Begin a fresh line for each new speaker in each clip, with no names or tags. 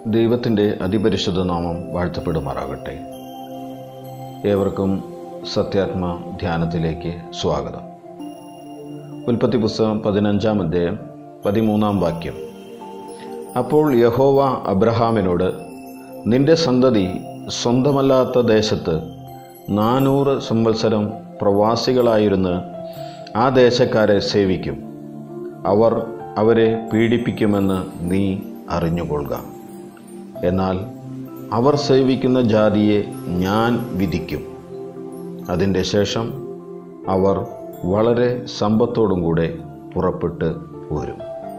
ദൈവത്തിൻ്റെ അതിപരിശുദ്ധ നാമം വാഴ്ത്തപ്പെടുമാറാകട്ടെ ഏവർക്കും സത്യാത്മ ധ്യാനത്തിലേക്ക് സ്വാഗതം ഉൽപ്പത്തി പുസ്തകം പതിനഞ്ചാം അധ്യായം പതിമൂന്നാം വാക്യം അപ്പോൾ യഹോവ അബ്രഹാമിനോട് നിന്റെ സന്തതി സ്വന്തമല്ലാത്ത ദേശത്ത് നാനൂറ് സംവത്സരം പ്രവാസികളായിരുന്ന് ആ ദേശക്കാരെ സേവിക്കും അവർ അവരെ പീഡിപ്പിക്കുമെന്ന് നീ അറിഞ്ഞുകൊള്ളുക എന്നാൽ അവർ സേവിക്കുന്ന ജാതിയെ ഞാൻ വിധിക്കും അതിൻ്റെ ശേഷം അവർ വളരെ സമ്പത്തോടും കൂടെ പുറപ്പെട്ട് പോരും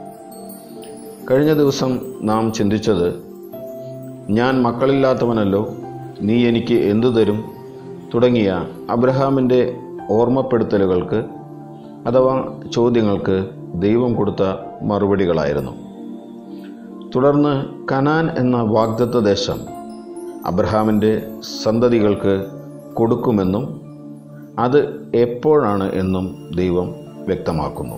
കഴിഞ്ഞ ദിവസം നാം ചിന്തിച്ചത് ഞാൻ മക്കളില്ലാത്തവനല്ലോ നീ എനിക്ക് എന്തു തരും തുടങ്ങിയ അബ്രഹാമിൻ്റെ ഓർമ്മപ്പെടുത്തലുകൾക്ക് അഥവാ ചോദ്യങ്ങൾക്ക് ദൈവം കൊടുത്ത മറുപടികളായിരുന്നു തുടർന്ന് കനാൻ എന്ന വാഗ്ദത്ത ദേശം അബ്രഹാമിൻ്റെ സന്തതികൾക്ക് കൊടുക്കുമെന്നും അത് എപ്പോഴാണ് എന്നും ദൈവം വ്യക്തമാക്കുന്നു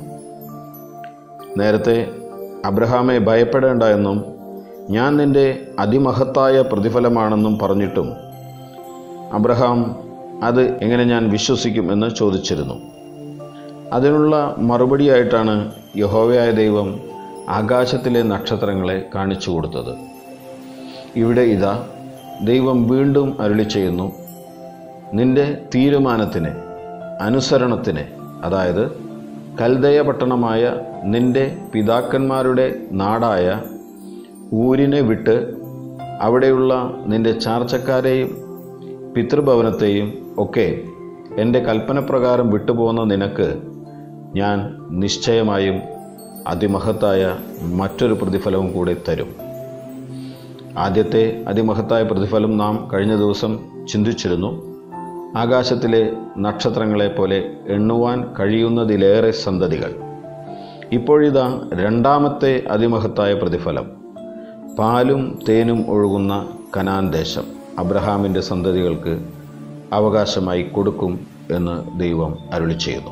നേരത്തെ അബ്രഹാമെ ഭയപ്പെടേണ്ട എന്നും ഞാൻ നിൻ്റെ അതിമഹത്തായ പ്രതിഫലമാണെന്നും പറഞ്ഞിട്ടും അബ്രഹാം അത് എങ്ങനെ ഞാൻ വിശ്വസിക്കും എന്ന് ചോദിച്ചിരുന്നു അതിനുള്ള മറുപടിയായിട്ടാണ് യഹോവയായ ദൈവം ആകാശത്തിലെ നക്ഷത്രങ്ങളെ കാണിച്ചു കൊടുത്തത് ഇവിടെ ഇതാ ദൈവം വീണ്ടും അരുളി ചെയ്യുന്നു നിന്റെ തീരുമാനത്തിന് അനുസരണത്തിന് അതായത് കൽദയ പട്ടണമായ നിന്റെ പിതാക്കന്മാരുടെ നാടായ ഊരിനെ വിട്ട് അവിടെയുള്ള നിന്റെ ചാർച്ചക്കാരെയും പിതൃഭവനത്തെയും ഒക്കെ എൻ്റെ കൽപ്പനപ്രകാരം വിട്ടുപോകുന്ന നിനക്ക് ഞാൻ നിശ്ചയമായും അതിമഹത്തായ മറ്റൊരു പ്രതിഫലവും കൂടി തരും ആദ്യത്തെ അതിമഹത്തായ പ്രതിഫലം നാം കഴിഞ്ഞ ദിവസം ചിന്തിച്ചിരുന്നു ആകാശത്തിലെ നക്ഷത്രങ്ങളെ പോലെ എണ്ണുവാൻ കഴിയുന്നതിലേറെ സന്തതികൾ ഇപ്പോഴിതാ രണ്ടാമത്തെ അതിമഹത്തായ പ്രതിഫലം പാലും തേനും ഒഴുകുന്ന കനാൻ ദേശം അബ്രഹാമിൻ്റെ സന്തതികൾക്ക് അവകാശമായി കൊടുക്കും എന്ന് ദൈവം അരുളി ചെയ്യുന്നു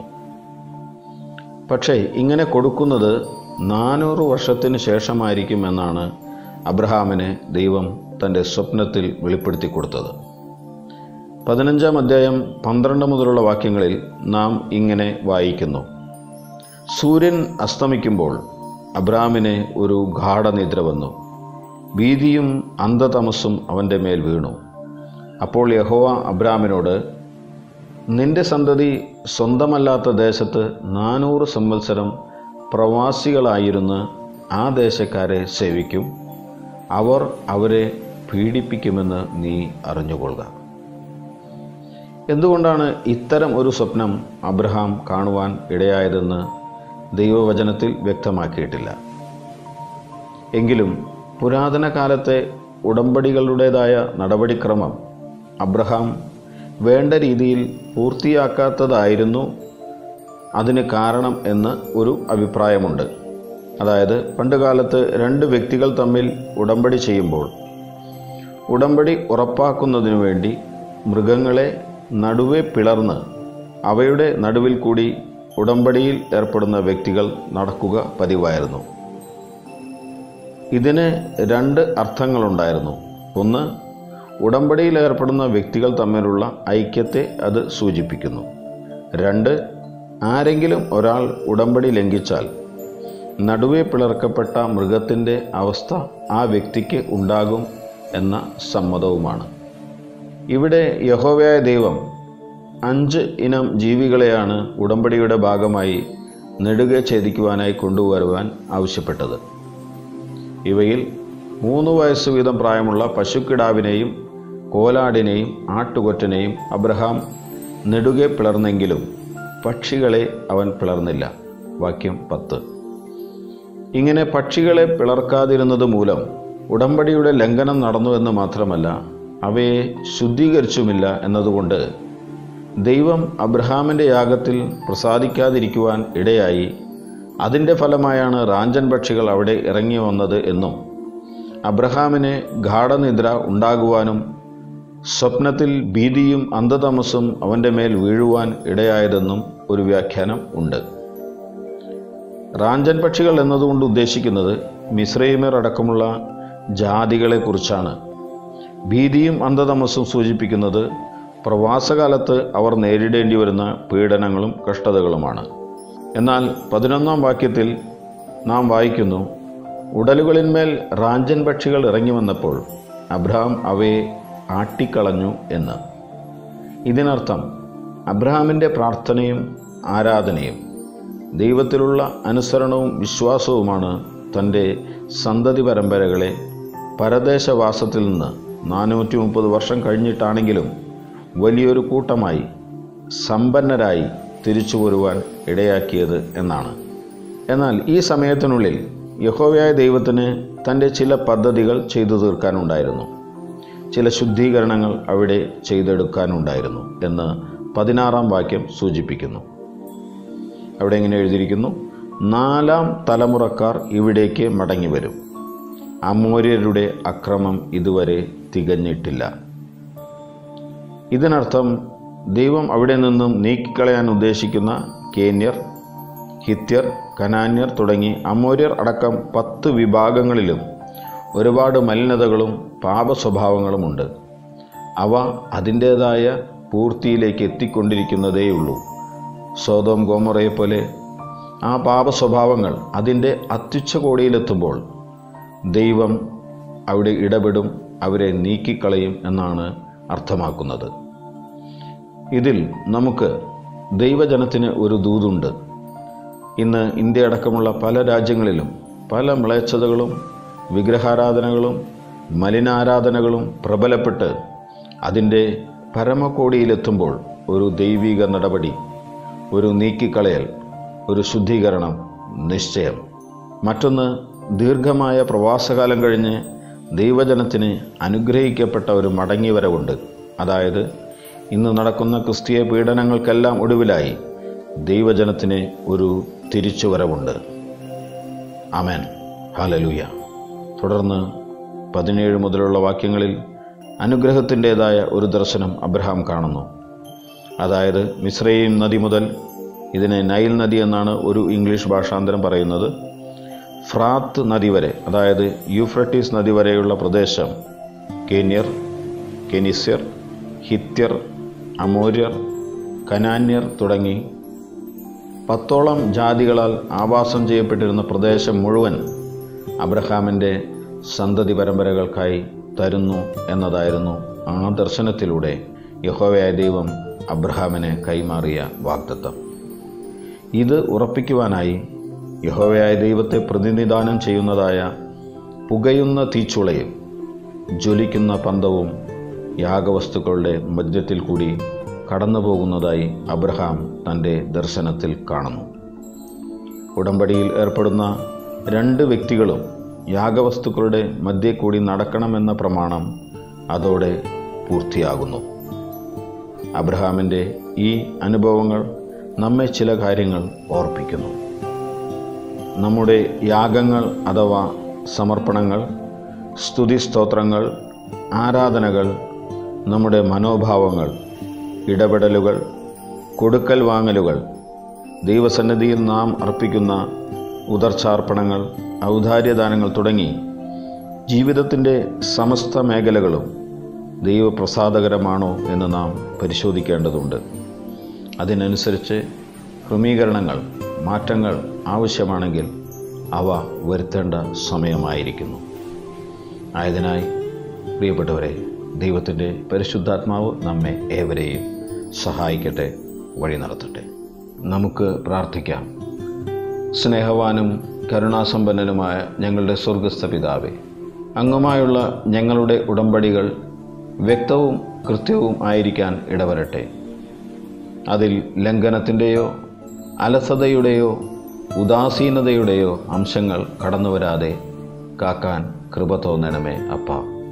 പക്ഷേ ഇങ്ങനെ കൊടുക്കുന്നത് നാനൂറ് വർഷത്തിന് ശേഷമായിരിക്കും എന്നാണ് അബ്രഹാമിന് ദൈവം തൻ്റെ സ്വപ്നത്തിൽ വെളിപ്പെടുത്തി കൊടുത്തത് പതിനഞ്ചാം അധ്യായം പന്ത്രണ്ട് മുതലുള്ള വാക്യങ്ങളിൽ നാം ഇങ്ങനെ വായിക്കുന്നു സൂര്യൻ അസ്തമിക്കുമ്പോൾ അബ്രാമിന് ഒരു ഗാഠനിദ്ര വന്നു ഭീതിയും അന്ധതമസ്സും അവൻ്റെ മേൽ വീണു അപ്പോൾ യഹോവ അബ്രാമിനോട് നിന്റെ സന്തതി സ്വന്തമല്ലാത്ത ദേശത്ത് നാനൂറ് സംവത്സരം പ്രവാസികളായിരുന്ന് ആ ദേശക്കാരെ സേവിക്കും അവർ അവരെ പീഡിപ്പിക്കുമെന്ന് നീ അറിഞ്ഞുകൊള്ളുക എന്തുകൊണ്ടാണ് ഇത്തരം ഒരു സ്വപ്നം അബ്രഹാം കാണുവാൻ ഇടയായതെന്ന് ദൈവവചനത്തിൽ വ്യക്തമാക്കിയിട്ടില്ല എങ്കിലും പുരാതന കാലത്തെ ഉടമ്പടികളുടേതായ നടപടിക്രമം അബ്രഹാം വേണ്ട രീതിയിൽ പൂർത്തിയാക്കാത്തതായിരുന്നു അതിന് കാരണം എന്ന് ഒരു അഭിപ്രായമുണ്ട് അതായത് പണ്ടുകാലത്ത് രണ്ട് വ്യക്തികൾ തമ്മിൽ ഉടമ്പടി ചെയ്യുമ്പോൾ ഉടമ്പടി ഉറപ്പാക്കുന്നതിനു വേണ്ടി മൃഗങ്ങളെ നടുവെ പിളർന്ന് അവയുടെ നടുവിൽ കൂടി ഉടമ്പടിയിൽ ഏർപ്പെടുന്ന വ്യക്തികൾ നടക്കുക പതിവായിരുന്നു ഇതിന് രണ്ട് അർത്ഥങ്ങളുണ്ടായിരുന്നു ഒന്ന് ഉടമ്പടിയിൽ ഏർപ്പെടുന്ന വ്യക്തികൾ തമ്മിലുള്ള ഐക്യത്തെ അത് സൂചിപ്പിക്കുന്നു രണ്ട് ആരെങ്കിലും ഒരാൾ ഉടമ്പടി ലംഘിച്ചാൽ നടുവെ പിളർക്കപ്പെട്ട മൃഗത്തിൻ്റെ അവസ്ഥ ആ വ്യക്തിക്ക് ഉണ്ടാകും എന്ന സമ്മതവുമാണ് ഇവിടെ യഹോവയായ ദൈവം അഞ്ച് ഇനം ജീവികളെയാണ് ഉടമ്പടിയുടെ ഭാഗമായി നെടുകെ ഛേദിക്കുവാനായി കൊണ്ടുവരുവാൻ ആവശ്യപ്പെട്ടത് ഇവയിൽ മൂന്ന് വയസ്സ് വീതം പ്രായമുള്ള പശുക്കിടാവിനെയും കോലാടിനെയും ആട്ടുകൊറ്റനെയും അബ്രഹാം നെടുകെ പിളർന്നെങ്കിലും പക്ഷികളെ അവൻ പിളർന്നില്ല വാക്യം പത്ത് ഇങ്ങനെ പക്ഷികളെ പിളർക്കാതിരുന്നത് മൂലം ഉടമ്പടിയുടെ ലംഘനം നടന്നുവെന്ന് മാത്രമല്ല അവയെ ശുദ്ധീകരിച്ചുമില്ല എന്നതുകൊണ്ട് ദൈവം അബ്രഹാമിൻ്റെ യാഗത്തിൽ പ്രസാദിക്കാതിരിക്കുവാൻ ഇടയായി അതിൻ്റെ ഫലമായാണ് റാഞ്ചൻ പക്ഷികൾ അവിടെ ഇറങ്ങി വന്നത് എന്നും അബ്രഹാമിന് ഗാഠനിദ്ര ഉണ്ടാകുവാനും സ്വപ്നത്തിൽ ഭീതിയും അന്ധതമസ്സും അവൻ്റെ മേൽ വീഴുവാൻ ഇടയായതെന്നും ഒരു വ്യാഖ്യാനം ഉണ്ട് റാഞ്ചൻ പക്ഷികൾ എന്നതുകൊണ്ട് ഉദ്ദേശിക്കുന്നത് മിശ്രൈമർ അടക്കമുള്ള ജാതികളെക്കുറിച്ചാണ് ഭീതിയും അന്ധതമസ്സും സൂചിപ്പിക്കുന്നത് പ്രവാസകാലത്ത് അവർ നേരിടേണ്ടി വരുന്ന പീഡനങ്ങളും കഷ്ടതകളുമാണ് എന്നാൽ പതിനൊന്നാം വാക്യത്തിൽ നാം വായിക്കുന്നു ഉടലുകളിന്മേൽ റാഞ്ചൻ പക്ഷികൾ ഇറങ്ങി വന്നപ്പോൾ അബ്രഹാം അവയെ ആട്ടിക്കളഞ്ഞു എന്ന് ഇതിനർത്ഥം അബ്രഹാമിൻ്റെ പ്രാർത്ഥനയും ആരാധനയും ദൈവത്തിലുള്ള അനുസരണവും വിശ്വാസവുമാണ് തൻ്റെ സന്തതി പരമ്പരകളെ പരദേശവാസത്തിൽ നിന്ന് നാനൂറ്റി മുപ്പത് വർഷം കഴിഞ്ഞിട്ടാണെങ്കിലും വലിയൊരു കൂട്ടമായി സമ്പന്നരായി തിരിച്ചു വരുവാൻ ഇടയാക്കിയത് എന്നാണ് എന്നാൽ ഈ സമയത്തിനുള്ളിൽ യഹോവയായ ദൈവത്തിന് തൻ്റെ ചില പദ്ധതികൾ ചെയ്തു തീർക്കാനുണ്ടായിരുന്നു ചില ശുദ്ധീകരണങ്ങൾ അവിടെ ചെയ്തെടുക്കാനുണ്ടായിരുന്നു എന്ന് പതിനാറാം വാക്യം സൂചിപ്പിക്കുന്നു അവിടെ ഇങ്ങനെ എഴുതിയിരിക്കുന്നു നാലാം തലമുറക്കാർ ഇവിടേക്ക് മടങ്ങി വരും അമൂര്യരുടെ അക്രമം ഇതുവരെ തികഞ്ഞിട്ടില്ല ഇതിനർത്ഥം ദൈവം അവിടെ നിന്നും നീക്കിക്കളയാൻ ഉദ്ദേശിക്കുന്ന കേന്യർ ഹിത്യർ കനാന്യർ തുടങ്ങി അമൂര്യർ അടക്കം പത്ത് വിഭാഗങ്ങളിലും ഒരുപാട് മലിനതകളും പാപസ്വഭാവങ്ങളുമുണ്ട് അവ അതിൻ്റേതായ പൂർത്തിയിലേക്ക് എത്തിക്കൊണ്ടിരിക്കുന്നതേയുള്ളൂ സോതോം ഗോമറയെ പോലെ ആ പാപസ്വഭാവങ്ങൾ അതിൻ്റെ അത്യുച്ഛകോടിയിലെത്തുമ്പോൾ ദൈവം അവിടെ ഇടപെടും അവരെ നീക്കിക്കളയും എന്നാണ് അർത്ഥമാക്കുന്നത് ഇതിൽ നമുക്ക് ദൈവജനത്തിന് ഒരു ദൂതുണ്ട് ഇന്ന് ഇന്ത്യ അടക്കമുള്ള പല രാജ്യങ്ങളിലും പല മ്ലേച്ഛതകളും വിഗ്രഹാരാധനകളും മലിനാരാധനകളും പ്രബലപ്പെട്ട് അതിൻ്റെ പരമകോടിയിലെത്തുമ്പോൾ ഒരു ദൈവിക നടപടി ഒരു നീക്കിക്കളയൽ ഒരു ശുദ്ധീകരണം നിശ്ചയം മറ്റൊന്ന് ദീർഘമായ പ്രവാസകാലം കഴിഞ്ഞ് ദൈവജനത്തിന് അനുഗ്രഹിക്കപ്പെട്ട ഒരു മടങ്ങിവരവുണ്ട് അതായത് ഇന്ന് നടക്കുന്ന ക്രിസ്തീയ പീഡനങ്ങൾക്കെല്ലാം ഒടുവിലായി ദൈവജനത്തിന് ഒരു തിരിച്ചുവരവുണ്ട് അമേൻ ഹാലലൂയ തുടർന്ന് പതിനേഴ് മുതലുള്ള വാക്യങ്ങളിൽ അനുഗ്രഹത്തിൻ്റെതായ ഒരു ദർശനം അബ്രഹാം കാണുന്നു അതായത് മിശ്രയും നദി മുതൽ ഇതിനെ നൈൽ നദി എന്നാണ് ഒരു ഇംഗ്ലീഷ് ഭാഷാന്തരം പറയുന്നത് ഫ്രാത്ത് നദി വരെ അതായത് യൂഫ്രട്ടീസ് നദി വരെയുള്ള പ്രദേശം കേന്യർ കെനിസ്യർ ഹിത്യർ അമോര്യർ കനാന്യർ തുടങ്ങി പത്തോളം ജാതികളാൽ ആവാസം ചെയ്യപ്പെട്ടിരുന്ന പ്രദേശം മുഴുവൻ അബ്രഹാമിൻ്റെ സന്തതി പരമ്പരകൾക്കായി തരുന്നു എന്നതായിരുന്നു ആ ദർശനത്തിലൂടെ യഹോവയായ ദൈവം അബ്രഹാമിനെ കൈമാറിയ വാഗ്ദത്തം ഇത് ഉറപ്പിക്കുവാനായി യഹോവയായ ദൈവത്തെ പ്രതിനിധാനം ചെയ്യുന്നതായ പുകയുന്ന തീച്ചുളയും ജ്വലിക്കുന്ന പന്തവും യാഗവസ്തുക്കളുടെ മധ്യത്തിൽ കൂടി കടന്നു പോകുന്നതായി അബ്രഹാം തൻ്റെ ദർശനത്തിൽ കാണുന്നു ഉടമ്പടിയിൽ ഏർപ്പെടുന്ന രണ്ട് വ്യക്തികളും യാഗവസ്തുക്കളുടെ മധ്യേ കൂടി നടക്കണമെന്ന പ്രമാണം അതോടെ പൂർത്തിയാകുന്നു അബ്രഹാമിൻ്റെ ഈ അനുഭവങ്ങൾ നമ്മെ ചില കാര്യങ്ങൾ ഓർപ്പിക്കുന്നു നമ്മുടെ യാഗങ്ങൾ അഥവാ സമർപ്പണങ്ങൾ സ്തുതിസ്തോത്രങ്ങൾ ആരാധനകൾ നമ്മുടെ മനോഭാവങ്ങൾ ഇടപെടലുകൾ കൊടുക്കൽ വാങ്ങലുകൾ ദൈവസന്നിധിയിൽ നാം അർപ്പിക്കുന്ന ഉദർച്ചാർപ്പണങ്ങൾ ഔദാര്യദാനങ്ങൾ തുടങ്ങി ജീവിതത്തിൻ്റെ സമസ്ത മേഖലകളും ദൈവപ്രസാദകരമാണോ എന്ന് നാം പരിശോധിക്കേണ്ടതുണ്ട് അതിനനുസരിച്ച് ക്രമീകരണങ്ങൾ മാറ്റങ്ങൾ ആവശ്യമാണെങ്കിൽ അവ വരുത്തേണ്ട സമയമായിരിക്കുന്നു ആയതിനായി പ്രിയപ്പെട്ടവരെ ദൈവത്തിൻ്റെ പരിശുദ്ധാത്മാവ് നമ്മെ ഏവരെയും സഹായിക്കട്ടെ വഴി നടത്തട്ടെ നമുക്ക് പ്രാർത്ഥിക്കാം സ്നേഹവാനും കരുണാസമ്പന്നനുമായ ഞങ്ങളുടെ സ്വർഗസ്ഥ പിതാവേ അങ്ങുമായുള്ള ഞങ്ങളുടെ ഉടമ്പടികൾ വ്യക്തവും കൃത്യവും ആയിരിക്കാൻ ഇടവരട്ടെ അതിൽ ലംഘനത്തിൻ്റെയോ അലസതയുടെയോ ഉദാസീനതയുടെയോ അംശങ്ങൾ കടന്നു വരാതെ കാക്കാൻ കൃപ തോന്നണമേ അപ്പ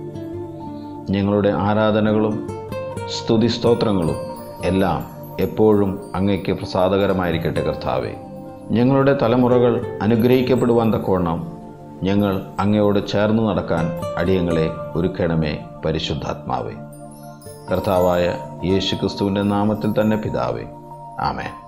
ഞങ്ങളുടെ ആരാധനകളും സ്തുതിസ്തോത്രങ്ങളും എല്ലാം എപ്പോഴും അങ്ങയ്ക്ക് പ്രസാദകരമായിരിക്കട്ടെ കർത്താവേ ഞങ്ങളുടെ തലമുറകൾ അനുഗ്രഹിക്കപ്പെടുവാൻ തക്കവണ്ണം ഞങ്ങൾ അങ്ങയോട് ചേർന്ന് നടക്കാൻ അടിയങ്ങളെ ഒരുക്കണമേ പരിശുദ്ധാത്മാവേ കർത്താവായ യേശു ക്രിസ്തുവിൻ്റെ നാമത്തിൽ തന്നെ പിതാവേ ആമേൻ